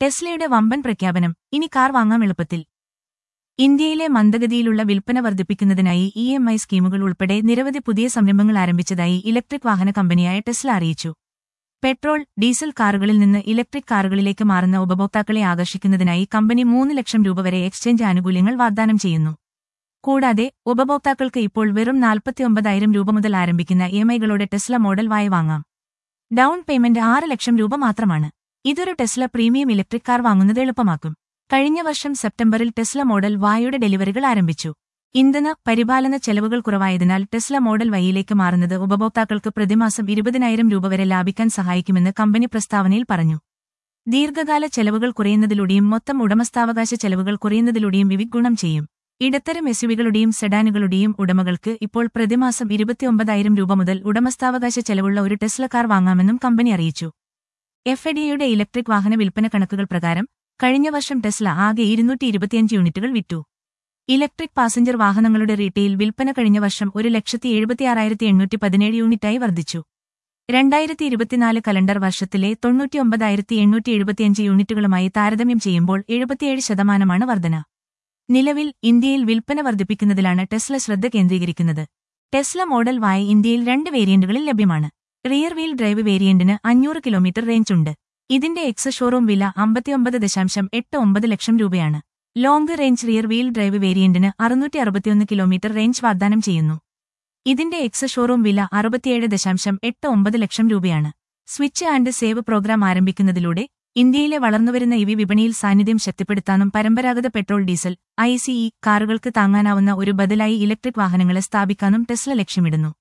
ടെസ്ലയുടെ വമ്പൻ പ്രഖ്യാപനം ഇനി കാർ വാങ്ങാം എളുപ്പത്തിൽ ഇന്ത്യയിലെ മന്ദഗതിയിലുള്ള വിൽപ്പന വർദ്ധിപ്പിക്കുന്നതിനായി ഇ എം ഐ സ്കീമുകൾ ഉൾപ്പെടെ നിരവധി പുതിയ സംരംഭങ്ങൾ ആരംഭിച്ചതായി ഇലക്ട്രിക് വാഹന കമ്പനിയായ ടെസ്ല അറിയിച്ചു പെട്രോൾ ഡീസൽ കാറുകളിൽ നിന്ന് ഇലക്ട്രിക് കാറുകളിലേക്ക് മാറുന്ന ഉപഭോക്താക്കളെ ആകർഷിക്കുന്നതിനായി കമ്പനി മൂന്ന് ലക്ഷം രൂപ വരെ എക്സ്ചേഞ്ച് ആനുകൂല്യങ്ങൾ വാഗ്ദാനം ചെയ്യുന്നു കൂടാതെ ഉപഭോക്താക്കൾക്ക് ഇപ്പോൾ വെറും നാൽപ്പത്തിയൊമ്പതായിരം രൂപ മുതൽ ആരംഭിക്കുന്ന ഇ എം ഐകളോടെ ടെസ്ല മോഡൽ വായ വാങ്ങാം ഡൗൺ പേയ്മെന്റ് ആറ് ലക്ഷം രൂപ മാത്രമാണ് ഇതൊരു ടെസ്ല പ്രീമിയം ഇലക്ട്രിക് കാർ വാങ്ങുന്നത് എളുപ്പമാക്കും കഴിഞ്ഞ വർഷം സെപ്റ്റംബറിൽ ടെസ്ല മോഡൽ വായുടെ ഡെലിവറികൾ ആരംഭിച്ചു ഇന്ധന പരിപാലന ചെലവുകൾ കുറവായതിനാൽ ടെസ്ല മോഡൽ വൈയിലേക്ക് മാറുന്നത് ഉപഭോക്താക്കൾക്ക് പ്രതിമാസം ഇരുപതിനായിരം രൂപ വരെ ലാഭിക്കാൻ സഹായിക്കുമെന്ന് കമ്പനി പ്രസ്താവനയിൽ പറഞ്ഞു ദീർഘകാല ചെലവുകൾ കുറയുന്നതിലൂടെയും മൊത്തം ഉടമസ്ഥാവകാശ ചെലവുകൾ കുറയുന്നതിലൂടെയും ഇവ ഗുണം ചെയ്യും ഇടത്തരം എസ്യുവികളുടെയും സെഡാനുകളുടെയും ഉടമകൾക്ക് ഇപ്പോൾ പ്രതിമാസം ഇരുപത്തിയൊമ്പതായിരം രൂപ മുതൽ ഉടമസ്ഥാവകാശ ചെലവുള്ള ഒരു ടെസ്ല കാർ വാങ്ങാമെന്നും കമ്പനി അറിയിച്ചു എഫ് ഡിയുടെ ഇലക്ട്രിക് വാഹന വിൽപ്പന കണക്കുകൾ പ്രകാരം കഴിഞ്ഞ വർഷം ടെസ്ല ആകെ ഇരുന്നൂറ്റി ഇരുപത്തിയഞ്ച് യൂണിറ്റുകൾ വിറ്റു ഇലക്ട്രിക് പാസഞ്ചർ വാഹനങ്ങളുടെ റീറ്റെയിൽ വിൽപ്പന കഴിഞ്ഞ വർഷം ഒരു ലക്ഷത്തി എഴുപത്തിയാറായിരത്തി എണ്ണൂറ്റി പതിനേഴ് യൂണിറ്റായി വർദ്ധിച്ചു രണ്ടായിരത്തി ഇരുപത്തിനാല് കലണ്ടർ വർഷത്തിലെ തൊണ്ണൂറ്റിയൊമ്പതായിരത്തി എണ്ണൂറ്റി എഴുപത്തിയഞ്ച് യൂണിറ്റുകളുമായി താരതമ്യം ചെയ്യുമ്പോൾ എഴുപത്തിയേഴ് ശതമാനമാണ് വർധന നിലവിൽ ഇന്ത്യയിൽ വിൽപ്പന വർദ്ധിപ്പിക്കുന്നതിലാണ് ടെസ്ല ശ്രദ്ധ കേന്ദ്രീകരിക്കുന്നത് ടെസ്ല മോഡൽ വായ ഇന്ത്യയിൽ രണ്ട് വേരിയന്റുകളിൽ ലഭ്യമാണ് റിയർ വീൽ ഡ്രൈവ് വേരിയന്റിന് അഞ്ഞൂറ് കിലോമീറ്റർ റേഞ്ച് ഉണ്ട് ഇതിന്റെ എക്സ് ഷോറൂം വില അമ്പത്തിയൊമ്പത് ദശാംശം എട്ട് ഒമ്പത് ലക്ഷം രൂപയാണ് long range rear wheel drive വേരിയന്റിന് അറുന്നൂറ്റി അറുപത്തിയൊന്ന് കിലോമീറ്റർ റേഞ്ച് വാഗ്ദാനം ചെയ്യുന്നു ഇതിന്റെ എക്സ് ഷോറൂം വില അറുപത്തിയേഴ് ദശാംശം എട്ട് ഒമ്പത് ലക്ഷം രൂപയാണ് സ്വിച്ച് ആൻഡ് സേവ് പ്രോഗ്രാം ആരംഭിക്കുന്നതിലൂടെ ഇന്ത്യയിലെ വളർന്നുവരുന്ന ഇവി വിപണിയിൽ സാന്നിധ്യം ശക്തിപ്പെടുത്താനും പരമ്പരാഗത പെട്രോൾ ഡീസൽ ഐസിഇ കാറുകൾക്ക് താങ്ങാനാവുന്ന ഒരു ബദലായി ഇലക്ട്രിക് വാഹനങ്ങളെ സ്ഥാപിക്കാനും ടെസ്ല ലക്ഷ്യമിടുന്നു